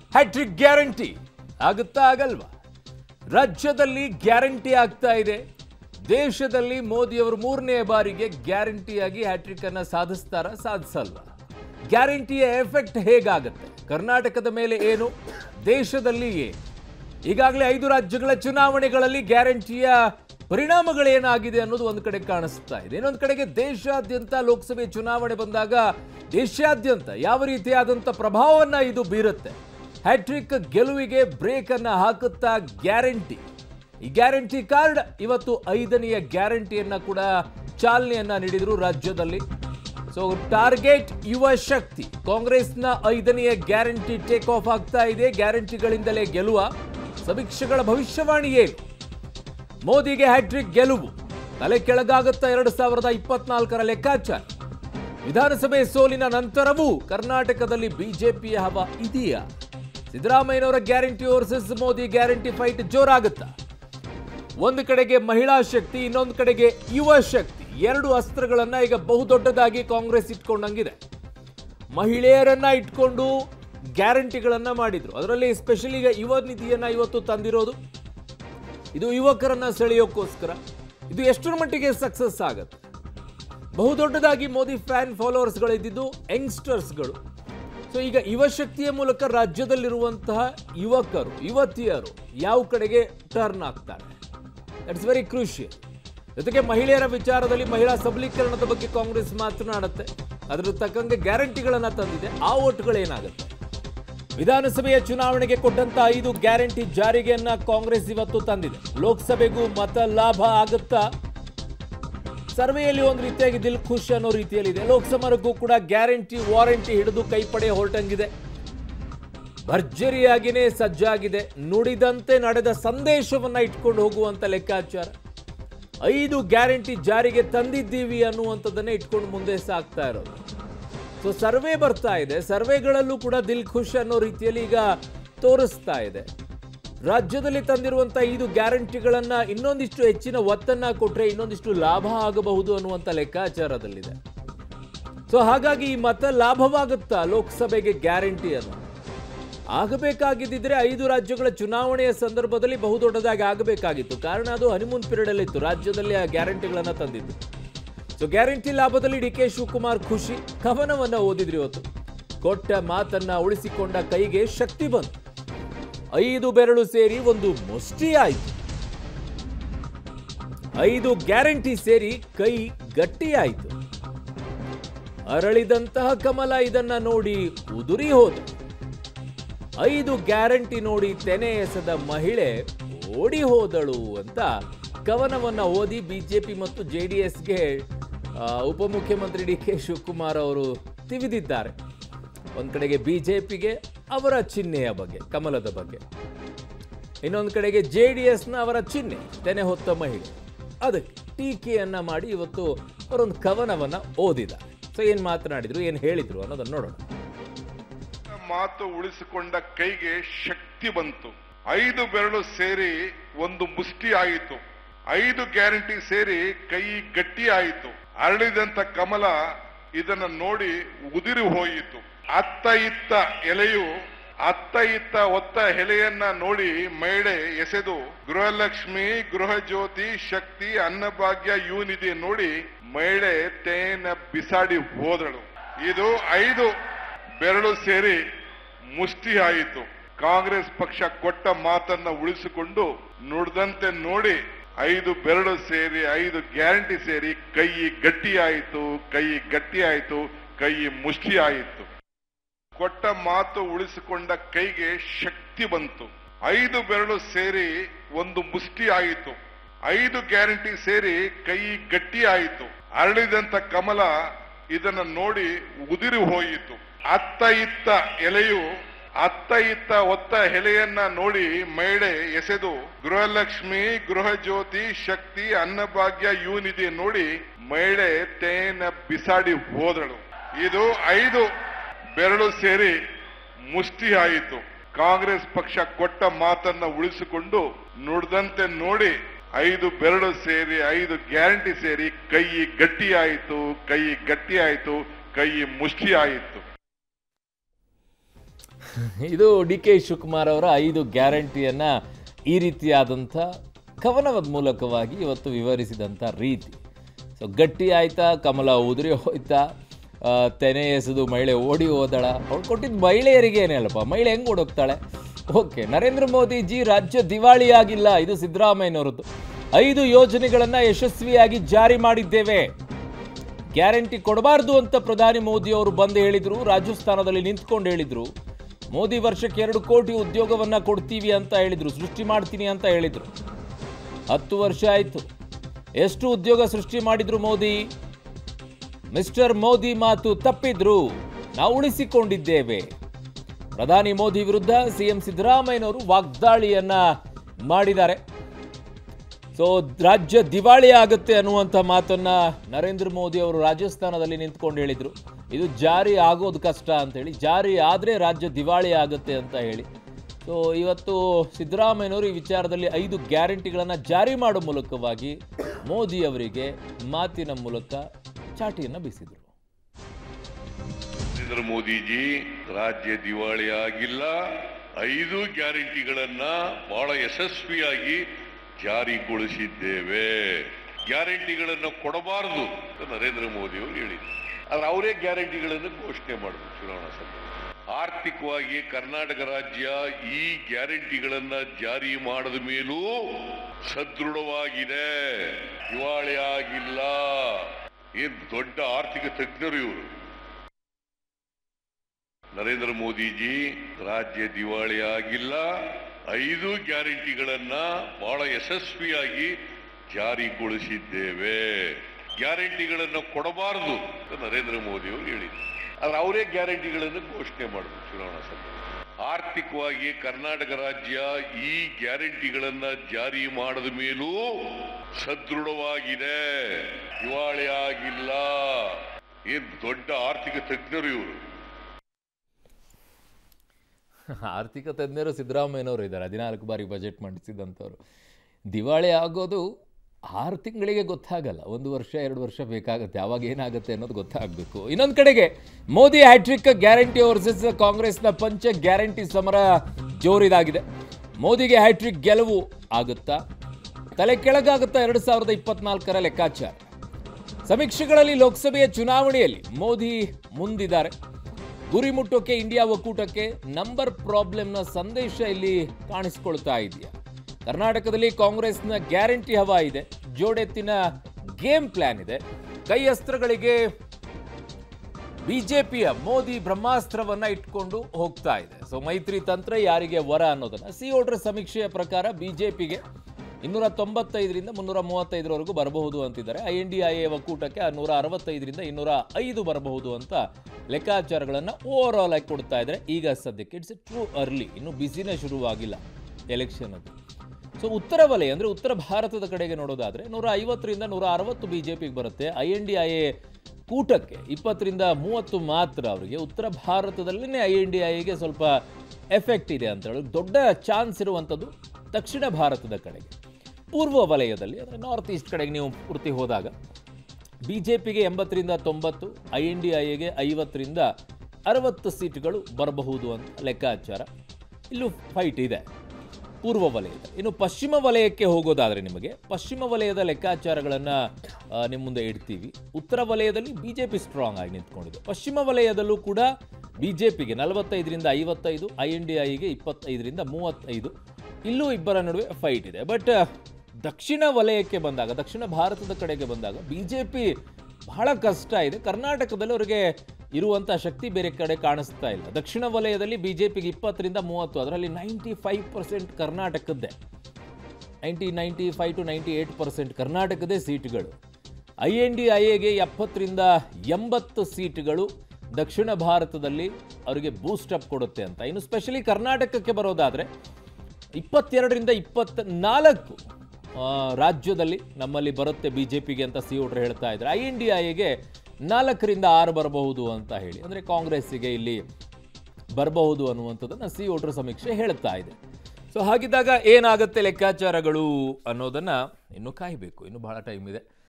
hat trick guarantee ಆಗುತ್ತಾ ಆಗಲ್ವಾ ರಾಜ್ಯದಲ್ಲಿ ಗ್ಯಾರಂಟಿ ಆಗ್ತಾ ಇದೆ ದೇಶದಲ್ಲಿ ಮೋದಿಯವರು ಮೂರನೇ ಬಾರಿಗೆ ಗ್ಯಾರಂಟಿಯಾಗಿ ಹ್ಯಾಟ್ರಿಕ್ ಅನ್ನ ಸಾಧಿಸ್ತಾರ ಸಾಧಿಸಲ್ವಾ ಗ್ಯಾರಂಟಿಯ ಎಫೆಕ್ಟ್ ಹೇಗಾಗುತ್ತೆ ಕರ್ನಾಟಕದ ಮೇಲೆ ಏನು ದೇಶದಲ್ಲಿ ಏನು ಈಗಾಗಲೇ ಐದು ರಾಜ್ಯಗಳ ಚುನಾವಣೆಗಳಲ್ಲಿ ಗ್ಯಾರಂಟಿಯ ಪರಿಣಾಮಗಳೇನಾಗಿದೆ ಅನ್ನೋದು ಒಂದು ಕಡೆ ಕಾಣಿಸ್ತಾ ಇದೆ ಇನ್ನೊಂದು ಕಡೆಗೆ ದೇಶಾದ್ಯಂತ ಲೋಕಸಭೆ ಚುನಾವಣೆ ಬಂದಾಗ ದೇಶಾದ್ಯಂತ ಯಾವ ರೀತಿಯಾದಂಥ ಪ್ರಭಾವವನ್ನ ಇದು ಬೀರುತ್ತೆ ಹ್ಯಾಟ್ರಿಕ್ ಗೆಲುವಿಗೆ ಬ್ರೇಕ್ ಅನ್ನ ಹಾಕುತ್ತಾ ಗ್ಯಾರಂಟಿ ಈ ಗ್ಯಾರಂಟಿ ಕಾರ್ಡ್ ಇವತ್ತು ಐದನೆಯ ಗ್ಯಾರಂಟಿಯನ್ನ ಕೂಡ ಚಾಲನೆಯನ್ನ ನೀಡಿದ್ರು ರಾಜ್ಯದಲ್ಲಿ ಸೊ ಟಾರ್ಗೆಟ್ ಯುವ ಶಕ್ತಿ ಕಾಂಗ್ರೆಸ್ನ ಐದನೆಯ ಗ್ಯಾರಂಟಿ ಟೇಕ್ ಆಫ್ ಆಗ್ತಾ ಇದೆ ಗ್ಯಾರಂಟಿಗಳಿಂದಲೇ ಗೆಲುವ ಸಮೀಕ್ಷೆಗಳ ಭವಿಷ್ಯವಾಣಿ ಏನು ಮೋದಿಗೆ ಹ್ಯಾಟ್ರಿಕ್ ಗೆಲುವು ತಲೆ ಕೆಳಗಾಗುತ್ತಾ ಎರಡು ಸಾವಿರದ ಇಪ್ಪತ್ನಾಲ್ಕರ ಲೆಕ್ಕಾಚಾರ ವಿಧಾನಸಭೆ ಸೋಲಿನ ನಂತರವೂ ಕರ್ನಾಟಕದಲ್ಲಿ ಬಿಜೆಪಿಯ ಹವ ಇದೆಯಾ ಸಿದ್ದರಾಮಯ್ಯನವರ guarantee versus Modi guarantee fight ಜೋರಾಗುತ್ತಾ ಒಂದು ಕಡೆಗೆ ಮಹಿಳಾ ಶಕ್ತಿ ಇನ್ನೊಂದು ಕಡೆಗೆ ಯುವ ಶಕ್ತಿ ಎರಡು ಅಸ್ತ್ರಗಳನ್ನ ಈಗ ಬಹುದೊಡ್ಡದಾಗಿ ಕಾಂಗ್ರೆಸ್ ಇಟ್ಕೊಂಡಂಗಿದೆ ಮಹಿಳೆಯರನ್ನ ಇಟ್ಕೊಂಡು ಗ್ಯಾರಂಟಿಗಳನ್ನ ಮಾಡಿದ್ರು ಅದರಲ್ಲಿ ಸ್ಪೆಷಲಿ ಈಗ ಯುವ ನಿಧಿಯನ್ನ ಇವತ್ತು ತಂದಿರೋದು ಇದು ಯುವಕರನ್ನ ಸೆಳೆಯೋಕ್ಕೋಸ್ಕರ ಇದು ಎಷ್ಟರ ಮಟ್ಟಿಗೆ ಸಕ್ಸಸ್ ಆಗುತ್ತೆ ಬಹುದೊಡ್ಡದಾಗಿ ಮೋದಿ ಫ್ಯಾನ್ ಫಾಲೋವರ್ಸ್ಗಳಿದ್ದು ಯಂಗ್ಸ್ಟರ್ಸ್ಗಳು ಸೊ ಈಗ ಯುವ ಶಕ್ತಿಯ ಮೂಲಕ ರಾಜ್ಯದಲ್ಲಿರುವಂತಹ ಯುವಕರು ಯುವತಿಯರು ಯಾವ ಕಡೆಗೆ ಟರ್ನ್ ಆಗ್ತಾರೆ ದಟ್ಸ್ ವೆರಿ ಕ್ರೂಷಿಯಲ್ ಜೊತೆಗೆ ಮಹಿಳೆಯರ ವಿಚಾರದಲ್ಲಿ ಮಹಿಳಾ ಸಬಲೀಕರಣದ ಬಗ್ಗೆ ಕಾಂಗ್ರೆಸ್ ಮಾತನಾಡುತ್ತೆ ಅದರ ತಕ್ಕಂಗೆ ಗ್ಯಾರಂಟಿಗಳನ್ನ ತಂದಿದೆ ಆ ಓಟ್ಗಳೇನಾಗುತ್ತೆ ವಿಧಾನಸಭೆಯ ಚುನಾವಣೆಗೆ ಕೊಟ್ಟಂತ ಐದು ಗ್ಯಾರಂಟಿ ಜಾರಿಗೆಯನ್ನ ಕಾಂಗ್ರೆಸ್ ಇವತ್ತು ತಂದಿದೆ ಲೋಕಸಭೆಗೂ ಮತ ಲಾಭ ಆಗುತ್ತಾ ಸರ್ವೆಯಲ್ಲಿ ಒಂದು ರೀತಿಯಾಗಿ ದಿಲ್ ಖುಷ್ ಅನ್ನೋ ರೀತಿಯಲ್ಲಿದೆ ಲೋಕಸಭೆಗೂ ಕೂಡ ಗ್ಯಾರಂಟಿ ವಾರಂಟಿ ಹಿಡಿದು ಕೈಪಡೆ ಹೊರಟಂಗಿದೆ ಭರ್ಜರಿಯಾಗಿನೇ ಸಜ್ಜಾಗಿದೆ ನುಡಿದಂತೆ ನಡೆದ ಸಂದೇಶವನ್ನ ಇಟ್ಕೊಂಡು ಹೋಗುವಂತ ಲೆಕ್ಕಾಚಾರ ಐದು ಗ್ಯಾರಂಟಿ ಜಾರಿಗೆ ತಂದಿದ್ದೀವಿ ಅನ್ನುವಂಥದ್ದನ್ನೇ ಇಟ್ಕೊಂಡು ಮುಂದೆ ಸಾಗ್ತಾ ಇರೋದು ಸೊ ಸರ್ವೆ ಬರ್ತಾ ಇದೆ ಸರ್ವೆಗಳಲ್ಲೂ ಕೂಡ ದಿಲ್ ಖುಷ್ ಅನ್ನೋ ರೀತಿಯಲ್ಲಿ ಈಗ ತೋರಿಸ್ತಾ ಇದೆ ರಾಜ್ಯದಲ್ಲಿ ತಂದಿರುವಂಥ ಐದು ಗ್ಯಾರಂಟಿಗಳನ್ನ ಇನ್ನೊಂದಿಷ್ಟು ಹೆಚ್ಚಿನ ಒತ್ತನ್ನ ಕೊಟ್ರೆ ಇನ್ನೊಂದಿಷ್ಟು ಲಾಭ ಆಗಬಹುದು ಅನ್ನುವಂಥ ಲೆಕ್ಕಾಚಾರದಲ್ಲಿದೆ ಸೊ ಹಾಗಾಗಿ ಈ ಮತ ಲಾಭವಾಗುತ್ತಾ ಲೋಕಸಭೆಗೆ ಗ್ಯಾರಂಟಿ ಅನ್ನು ಆಗಬೇಕಾಗಿದ್ದಿದ್ರೆ ಐದು ರಾಜ್ಯಗಳ ಚುನಾವಣೆಯ ಸಂದರ್ಭದಲ್ಲಿ ಬಹುದೊಡ್ಡದಾಗಿ ಆಗಬೇಕಾಗಿತ್ತು ಕಾರಣ ಅದು ಹನಿಮೂನ್ ಪೀರಿಯಡ್ ಅಲ್ಲಿ ಇತ್ತು ರಾಜ್ಯದಲ್ಲಿ ಆ ಗ್ಯಾರಂಟಿಗಳನ್ನ ತಂದಿದ್ದು ಸೊ ಗ್ಯಾರಂಟಿ ಲಾಭದಲ್ಲಿ ಡಿ ಕೆ ಶಿವಕುಮಾರ್ ಖುಷಿ ಕವನವನ್ನ ಓದಿದ್ರಿ ಇವತ್ತು ಕೊಟ್ಟ ಮಾತನ್ನ ಉಳಿಸಿಕೊಂಡ ಕೈಗೆ ಶಕ್ತಿ ಬಂತು ಐದು ಬೆರಳು ಸೇರಿ ಒಂದು ಮುಷ್ಟಿ ಆಯಿತು ಐದು ಗ್ಯಾರಂಟಿ ಸೇರಿ ಕೈ ಗಟ್ಟಿಯಾಯಿತು ಅರಳಿದಂತಹ ಕಮಲ ಇದನ್ನ ನೋಡಿ ಉದುರಿ ಹೋದ ಐದು ಗ್ಯಾರಂಟಿ ನೋಡಿ ತೆನೆ ಎಸೆದ ಮಹಿಳೆ ಓಡಿ ಹೋದಳು ಅಂತ ಕವನವನ್ನ ಓದಿ ಬಿಜೆಪಿ ಮತ್ತು ಜೆ ಡಿ ಎಸ್ಗೆ ಉಪಮುಖ್ಯಮಂತ್ರಿ ಡಿ ಕೆ ಶಿವಕುಮಾರ್ ಅವರು ತಿವಿದಿದ್ದಾರೆ ಒಂದ್ ಕಡೆಗೆ ಬಿಜೆಪಿಗೆ ಅವರ ಚಿಹ್ನೆಯ ಬಗ್ಗೆ ಕಮಲದ ಬಗ್ಗೆ ಇನ್ನೊಂದು ಕಡೆಗೆ ಜೆ ಡಿ ಎಸ್ನ ಅವರ ಚಿಹ್ನೆ ತೆನೆ ಹೊತ್ತ ಮಹಿಳೆ ಅದಕ್ಕೆ ಟೀಕೆಯನ್ನ ಮಾಡಿ ಇವತ್ತು ಅವರೊಂದು ಕವನವನ್ನ ಓದಿದ ಸೊ ಏನ್ ಮಾತನಾಡಿದ್ರು ಏನ್ ಹೇಳಿದ್ರು ಅನ್ನೋದನ್ನ ನೋಡೋಣ ಮಾತು ಉಳಿಸಿಕೊಂಡ ಕೈಗೆ ಶಕ್ತಿ ಬಂತು ಐದು ಬೆರಳು ಸೇರಿ ಒಂದು ಮುಷ್ಟಿ ಆಯಿತು ಐದು ಗ್ಯಾರಂಟಿ ಸೇರಿ ಕೈ ಗಟ್ಟಿ ಆಯಿತು ಅರಳಿದಂತ ಕಮಲ ಇದನ್ನ ನೋಡಿ ಉದಿರಿ ಹೋಯಿತು ಅತ್ತ ಇತ್ತ ಎಲೆಯು ಅತ್ತ ಇತ್ತ ಒತ್ತ ಎಲೆಯನ್ನ ನೋಡಿ ಮಹಿಳೆ ಎಸೆದು ಗೃಹಲಕ್ಷ್ಮಿ ಗೃಹ ಜ್ಯೋತಿ ಶಕ್ತಿ ಅನ್ನಭಾಗ್ಯ ಯೂನಿದೆ ನೋಡಿ ಮಹಿಳೆ ತೇನ ಬಿಸಾಡಿ ಹೋದಳು ಇದು ಐದು ಬೆರಳು ಸೇರಿ ಮುಷ್ಟಿ ಆಯಿತು ಕಾಂಗ್ರೆಸ್ ಪಕ್ಷ ಕೊಟ್ಟ ಮಾತನ್ನ ಉಳಿಸಿಕೊಂಡು ನುಡಿದಂತೆ ನೋಡಿ ಐದು ಬೆರಳು ಸೇರಿ ಐದು ಗ್ಯಾರಂಟಿ ಸೇರಿ ಕೈ ಗಟ್ಟಿ ಆಯಿತು ಕೈ ಗಟ್ಟಿ ಆಯಿತು ಕೈ ಮುಷ್ಟಿ ಆಯಿತು ಕೊಟ್ಟ ಮಾತು ಉಳಿಸಿಕೊಂಡ ಕೈಗೆ ಶಕ್ತಿ ಬಂತು ಐದು ಬೆರಳು ಸೇರಿ ಒಂದು ಮುಷ್ಟಿ ಆಯಿತು ಐದು ಗ್ಯಾರಂಟಿ ಸೇರಿ ಕೈ ಗಟ್ಟಿ ಆಯಿತು ಅರಳಿದಂತ ಕಮಲ ಇದನ್ನ ನೋಡಿ ಉದಿರಿ ಹೋಯಿತು ಅತ್ತ ಇತ್ತ ಎಲೆಯು ಅತ್ತ ಇತ್ತ ಒತ್ತ ಎಲೆಯನ್ನ ನೋಡಿ ಮಹಿಳೆ ಎಸೆದು ಗೃಹಲಕ್ಷ್ಮಿ ಗೃಹ ಜ್ಯೋತಿ ಶಕ್ತಿ ಅನ್ನಭಾಗ್ಯ ಯೂನಿದೆ ನೋಡಿ ಮಹಿಳೆ ತೇನ ಬಿಸಾಡಿ ಹೋದಳು ಇದು ಐದು ಬೆರಳು ಸೇರಿ ಮುಷ್ಟಿ ಆಯಿತು ಕಾಂಗ್ರೆಸ್ ಪಕ್ಷ ಕೊಟ್ಟ ಮಾತನ್ನ ಉಳಿಸಿಕೊಂಡು ನುಡಿದಂತೆ ನೋಡಿ ಐದು ಬೆರಳು ಸೇರಿ ಐದು ಗ್ಯಾರಂಟಿ ಸೇರಿ ಕೈ ಗಟ್ಟಿ ಆಯಿತು ಕೈ ಗಟ್ಟಿ ಆಯಿತು ಕೈ ಮುಷ್ಟಿ ಆಯಿತು ಇದು ಡಿ ಕೆ ಶಿವಕುಮಾರ್ ಅವರ ಐದು ಗ್ಯಾರಂಟಿಯನ್ನ ಈ ರೀತಿಯಾದಂಥ ಕವನದ ಮೂಲಕವಾಗಿ ಇವತ್ತು ವಿವರಿಸಿದಂಥ ರೀತಿ ಸೊ ಗಟ್ಟಿ ಆಯ್ತಾ ಕಮಲ ಉದುರಿ ಹೋಯ್ತಾ ಆ, ತೆನೆ ಎಸೆದು ಮಹಿಳೆ ಓಡಿ ಹೋದಳ ಅವ್ಳು ಕೊಟ್ಟಿದ್ದು ಮಹಿಳೆಯರಿಗೆ ಏನಲ್ಲಪ್ಪ ಮಹಿಳೆ ಹೆಂಗೆ ಓಡೋಗ್ತಾಳೆ ಓಕೆ ನರೇಂದ್ರ ಮೋದಿಜಿ ರಾಜ್ಯ ದಿವಾಳಿ ಆಗಿಲ್ಲ ಇದು ಸಿದ್ದರಾಮಯ್ಯನವರದ್ದು ಐದು ಯೋಜನೆಗಳನ್ನು ಯಶಸ್ವಿಯಾಗಿ ಜಾರಿ ಮಾಡಿದ್ದೇವೆ ಗ್ಯಾರಂಟಿ ಕೊಡಬಾರ್ದು ಅಂತ ಪ್ರಧಾನಿ ಮೋದಿ ಅವರು ಬಂದು ಹೇಳಿದ್ರು ರಾಜಸ್ಥಾನದಲ್ಲಿ ನಿಂತ್ಕೊಂಡು ಹೇಳಿದ್ರು ಮೋದಿ ವರ್ಷಕ್ಕೆ ಎರಡು ಕೋಟಿ ಉದ್ಯೋಗವನ್ನ ಕೊಡ್ತೀವಿ ಅಂತ ಹೇಳಿದ್ರು ಸೃಷ್ಟಿ ಮಾಡ್ತೀನಿ ಅಂತ ಹೇಳಿದ್ರು ಹತ್ತು ವರ್ಷ ಆಯಿತು ಎಷ್ಟು ಉದ್ಯೋಗ ಸೃಷ್ಟಿ ಮಾಡಿದ್ರು ಮೋದಿ ಮಿಸ್ಟರ್ ಮೋದಿ ಮಾತು ತಪ್ಪಿದ್ರು ನಾವು ಉಳಿಸಿಕೊಂಡಿದ್ದೇವೆ ಪ್ರಧಾನಿ ಮೋದಿ ವಿರುದ್ಧ ಸಿಎಂ ಸಿದ್ದರಾಮಯ್ಯನವರು ವಾಗ್ದಾಳಿಯನ್ನ ಮಾಡಿದ್ದಾರೆ ಸೊ ರಾಜ್ಯ ದಿವಾಳಿ ಆಗುತ್ತೆ ಅನ್ನುವಂಥ ಮಾತನ್ನ ನರೇಂದ್ರ ಮೋದಿ ಅವರು ರಾಜಸ್ಥಾನದಲ್ಲಿ ನಿಂತ್ಕೊಂಡು ಹೇಳಿದ್ರು ಇದು ಜಾರಿ ಆಗೋದು ಕಷ್ಟ ಅಂತೇಳಿ ಜಾರಿ ಆದರೆ ರಾಜ್ಯ ದಿವಾಳಿ ಆಗುತ್ತೆ ಅಂತ ಹೇಳಿ ಸೊ ಇವತ್ತು ಸಿದ್ದರಾಮಯ್ಯನವರು ಈ ವಿಚಾರದಲ್ಲಿ ಐದು ಗ್ಯಾರಂಟಿಗಳನ್ನು ಜಾರಿ ಮಾಡೋ ಮೂಲಕವಾಗಿ ಮೋದಿ ಅವರಿಗೆ ಮಾತಿನ ಮೂಲಕ ಚಾಟಿಯನ್ನು ಬೀಸಿದರು ನರೇಂದ್ರ ಮೋದಿಜಿ ರಾಜ್ಯ ದಿವಾಳಿ ಆಗಿಲ್ಲ ಐದು ಗ್ಯಾರಂಟಿಗಳನ್ನ ಬಹಳ ಯಶಸ್ವಿಯಾಗಿ ಜಾರಿಗೊಳಿಸಿದ್ದೇವೆ ಗ್ಯಾರಂಟಿಗಳನ್ನ ಕೊಡಬಾರದು ಅಂತ ನರೇಂದ್ರ ಮೋದಿ ಅವರು ಹೇಳಿದ್ರು ಆದ್ರೆ ಅವರೇ ಗ್ಯಾರಂಟಿಗಳನ್ನು ಘೋಷಣೆ ಮಾಡಿದ್ರು ಚುನಾವಣಾ ಸಂದರ್ಭದಲ್ಲಿ ಆರ್ಥಿಕವಾಗಿ ಕರ್ನಾಟಕ ರಾಜ್ಯ ಈ ಗ್ಯಾರಂಟಿಗಳನ್ನ ಜಾರಿ ಮಾಡದ ಮೇಲೂ ಸದೃಢವಾಗಿದೆ ದಿವಾಳಿ ಆಗಿಲ್ಲ ಏನ್ ದೊಡ್ಡ ಆರ್ಥಿಕ ತಜ್ಞರು ಇವರು ನರೇಂದ್ರ ಮೋದಿಜಿ ರಾಜ್ಯ ದಿವಾಳಿ ಆಗಿಲ್ಲ ಐದು ಗ್ಯಾರಂಟಿಗಳನ್ನ ಬಹಳ ಯಶಸ್ವಿಯಾಗಿ ಜಾರಿಗೊಳಿಸಿದ್ದೇವೆ ಗ್ಯಾರಂಟಿಗಳನ್ನ ಕೊಡಬಾರದು ಅಂತ ನರೇಂದ್ರ ಮೋದಿ ಅವರು ಹೇಳಿದ್ರು ಆದ್ರೆ ಅವರೇ ಗ್ಯಾರಂಟಿಗಳನ್ನು ಘೋಷಣೆ ಮಾಡಿದ್ರು ಚುನಾವಣಾ ಸಂದರ್ಭದಲ್ಲಿ ಆರ್ಥಿಕವಾಗಿ ಕರ್ನಾಟಕ ರಾಜ್ಯ ಈ ಗ್ಯಾರಂಟಿಗಳನ್ನ ಜಾರಿ ಮಾಡದ ಮೇಲೂ ಸದೃಢವಾಗಿದೆ ದಿವಾಳಿ ಆಗಿಲ್ಲ ಏನ್ ದೊಡ್ಡ ಆರ್ಥಿಕ ತಜ್ಞರು ಇವರು ಆರ್ಥಿಕ ತಜ್ಞರು ಸಿದ್ದರಾಮಯ್ಯನವರು ಇದ್ದಾರೆ ಹದಿನಾಲ್ಕು ಬಾರಿ ಬಜೆಟ್ ಮಂಡಿಸಿದಂಥವ್ರು ದಿವಾಳಿ ಆಗೋದು ಆರು ತಿಂಗಳಿಗೆ ಗೊತ್ತಾಗಲ್ಲ ಒಂದು ವರ್ಷ ಎರಡು ವರ್ಷ ಬೇಕಾಗುತ್ತೆ ಆವಾಗ ಏನಾಗುತ್ತೆ ಅನ್ನೋದು ಗೊತ್ತಾಗಬೇಕು ಇನ್ನೊಂದು ಕಡೆಗೆ ಮೋದಿ ಹ್ಯಾಟ್ರಿಕ್ ಗ್ಯಾರಂಟಿ ವರ್ಸಸ್ ಕಾಂಗ್ರೆಸ್ನ ಪಂಚ ಗ್ಯಾರಂಟಿ ಸಮರ ಜೋರಿದಾಗಿದೆ ಮೋದಿಗೆ ಹ್ಯಾಟ್ರಿಕ್ ಗೆಲುವು ಆಗುತ್ತಾ ತಲೆ ಕೆಳಗಾಗುತ್ತಾ ಎರಡು ಸಾವಿರದ ಇಪ್ಪತ್ನಾಲ್ಕರ ಲೆಕ್ಕಾಚಾರ ಸಮೀಕ್ಷೆಗಳಲ್ಲಿ ಲೋಕಸಭೆಯ ಚುನಾವಣೆಯಲ್ಲಿ ಮೋದಿ ಮುಂದಿದ್ದಾರೆ ಗುರಿ ಮುಟ್ಟೋಕೆ ಇಂಡಿಯಾ ಒಕ್ಕೂಟಕ್ಕೆ ನಂಬರ್ ಪ್ರಾಬ್ಲಮ್ನ ಸಂದೇಶ ಇಲ್ಲಿ ಕಾಣಿಸ್ಕೊಳ್ತಾ ಇದೆಯಾ ಕರ್ನಾಟಕದಲ್ಲಿ ಕಾಂಗ್ರೆಸ್ನ ಗ್ಯಾರಂಟಿ ಹವಾ ಇದೆ ಜೋಡೆತ್ತಿನ ಗೇಮ್ ಪ್ಲಾನ್ ಇದೆ ಕೈ ಅಸ್ತ್ರಗಳಿಗೆ ಬಿಜೆಪಿಯ ಮೋದಿ ಬ್ರಹ್ಮಾಸ್ತ್ರವನ್ನ ಇಟ್ಕೊಂಡು ಹೋಗ್ತಾ ಇದೆ ಸೊ ಮೈತ್ರಿ ತಂತ್ರ ಯಾರಿಗೆ ವರ ಅನ್ನೋದನ್ನ ಸಿ ಓಟರ್ ಸಮೀಕ್ಷೆಯ ಪ್ರಕಾರ ಬಿಜೆಪಿಗೆ ಇನ್ನೂರ ತೊಂಬತ್ತೈದರಿಂದ ಮುನ್ನೂರ ಮೂವತ್ತೈದರವರೆಗೂ ಬರಬಹುದು ಅಂತಿದ್ದಾರೆ I N D I A ಒಕ್ಕೂಟಕ್ಕೆ ನೂರ ಅರವತ್ತೈದರಿಂದ ಇನ್ನೂರ ಐದು ಬರಬಹುದು ಅಂತ ಲೆಕ್ಕಾಚಾರಗಳನ್ನು ಓವರ್ ಆಲ್ ಆಗಿ ಕೊಡ್ತಾ ಇದ್ದಾರೆ ಈಗ ಸದ್ಯಕ್ಕೆ ಇಟ್ಸ್ ಟ್ರೂ ಅರ್ಲಿ ಇನ್ನು ಬಿಸಿನೇ ಶುರುವಾಗಿಲ್ಲ ಎಲೆಕ್ಷನ್ ಅದು ಸೊ ಉತ್ತರ ವಲಯ ಅಂದರೆ ಉತ್ತರ ಭಾರತದ ಕಡೆಗೆ ನೋಡೋದಾದ್ರೆ ನೂರ ಐವತ್ತರಿಂದ ನೂರ ಅರವತ್ತು ಬಿ ಜೆ ಪಿಗೆ ಬರುತ್ತೆ I N D I A ಕೂಟಕ್ಕೆ ಇಪ್ಪತ್ತರಿಂದ ಮೂವತ್ತು ಮಾತ್ರ ಅವರಿಗೆ ಉತ್ತರ ಭಾರತದಲ್ಲೇ ಐ ಎನ್ ಡಿ ಐಗೆ ಸ್ವಲ್ಪ ಎಫೆಕ್ಟ್ ಇದೆ ಅಂತ ಹೇಳಿ ದೊಡ್ಡ ಚಾನ್ಸ್ ಇರುವಂಥದ್ದು ದಕ್ಷಿಣ ಭಾರತದ ಕಡೆಗೆ ಪೂರ್ವ ವಲಯದಲ್ಲಿ ಅಂದರೆ ನಾರ್ತ್ ಈಸ್ಟ್ ಕಡೆಗೆ ನೀವು ಪೂರ್ತಿ ಹೋದಾಗ ಬಿ ಜೆ ಪಿಗೆ ಎಂಬತ್ತರಿಂದ ತೊಂಬತ್ತು ಐ ಎನ್ ಡಿ ಐಗೆ ಐವತ್ತರಿಂದ ಅರವತ್ತು ಸೀಟ್ಗಳು ಬರಬಹುದು ಅಂತ ಲೆಕ್ಕಾಚಾರ ಇಲ್ಲೂ ಫೈಟ್ ಇದೆ ಪೂರ್ವ ವಲಯದ ಇನ್ನು ಪಶ್ಚಿಮ ವಲಯಕ್ಕೆ ಹೋಗೋದಾದರೆ ನಿಮಗೆ ಪಶ್ಚಿಮ ವಲಯದ ಲೆಕ್ಕಾಚಾರಗಳನ್ನು ನಿಮ್ಮ ಮುಂದೆ ಇಡ್ತೀವಿ ಉತ್ತರ ವಲಯದಲ್ಲಿ ಬಿ ಜೆ ಪಿ ಸ್ಟ್ರಾಂಗ್ ಆಗಿ ನಿಂತ್ಕೊಂಡಿದೆ ಪಶ್ಚಿಮ ವಲಯದಲ್ಲೂ ಕೂಡ ಬಿ ಜೆ ಪಿಗೆ ನಲವತ್ತೈದರಿಂದ ಐವತ್ತೈದು ಐ ಎನ್ ಡಿ ಐಗೆ ಇಪ್ಪತ್ತೈದರಿಂದ ಮೂವತ್ತೈದು ಇಲ್ಲೂ ಇಬ್ಬರ ನಡುವೆ ಫೈಟ್ ಇದೆ ಬಟ್ ದಕ್ಷಿಣ ವಲಯಕ್ಕೆ ಬಂದಾಗ ದಕ್ಷಿಣ ಭಾರತದ ಕಡೆಗೆ ಬಂದಾಗ ಬಿ ಜೆ ಪಿ ಬಹಳ ಕಷ್ಟ ಇದೆ ಕರ್ನಾಟಕದಲ್ಲಿ ಅವರಿಗೆ ಇರುವಂಥ ಶಕ್ತಿ ಬೇರೆ ಕಡೆ ಕಾಣಿಸ್ತಾ ಇಲ್ಲ ದಕ್ಷಿಣ ವಲಯದಲ್ಲಿ ಬಿ ಜೆ ಪಿಗೆ ಇಪ್ಪತ್ತರಿಂದ ಮೂವತ್ತು ಅದರಲ್ಲಿ ನೈಂಟಿ ಫೈವ್ ಪರ್ಸೆಂಟ್ ಕರ್ನಾಟಕದ್ದೇ ninety ninety five to ninety eight percent ಕರ್ನಾಟಕದೇ ಸೀಟ್ಗಳು ಐ ಎನ್ ಡಿ ಐ ಎಗೆ ಎಪ್ಪತ್ತರಿಂದ ಎಂಬತ್ತು ಸೀಟ್ಗಳು ದಕ್ಷಿಣ ಭಾರತದಲ್ಲಿ ಅವರಿಗೆ ಬೂಸ್ಟ್ ಅಪ್ ಕೊಡುತ್ತೆ ಅಂತ ಇನ್ನು ಸ್ಪೆಷಲಿ ಕರ್ನಾಟಕಕ್ಕೆ ಬರೋದಾದರೆ ಇಪ್ಪತ್ತೆರಡರಿಂದ ಇಪ್ಪತ್ತ ನಾಲ್ಕು ರಾಜ್ಯದಲ್ಲಿ ನಮ್ಮಲ್ಲಿ ಬರುತ್ತೆ ಬಿ ಜೆ ಪಿಗೆ ಅಂತ ಸಿ ಓಟ್ರು ಹೇಳ್ತಾ ಇದ್ದಾರೆ ಐ ಎನ್ ಡಿ ಐಗೆ ನಾಲ್ಕರಿಂದ ಆರು ಬರಬಹುದು ಅಂತ ಹೇಳಿ ಅಂದರೆ ಕಾಂಗ್ರೆಸ್ಸಿಗೆ ಇಲ್ಲಿ ಬರಬಹುದು ಅನ್ನುವಂಥದ್ದನ್ನು ಸಿ ಓಟ್ರ್ ಸಮೀಕ್ಷೆ ಹೇಳ್ತಾ ಇದೆ ಸೊ ಹಾಗಿದ್ದಾಗ ಏನಾಗುತ್ತೆ ಲೆಕ್ಕಾಚಾರಗಳು ಅನ್ನೋದನ್ನು ಇನ್ನೂ ಕಾಯಬೇಕು ಇನ್ನು ಬಹಳ ಟೈಮ್ ಇದೆ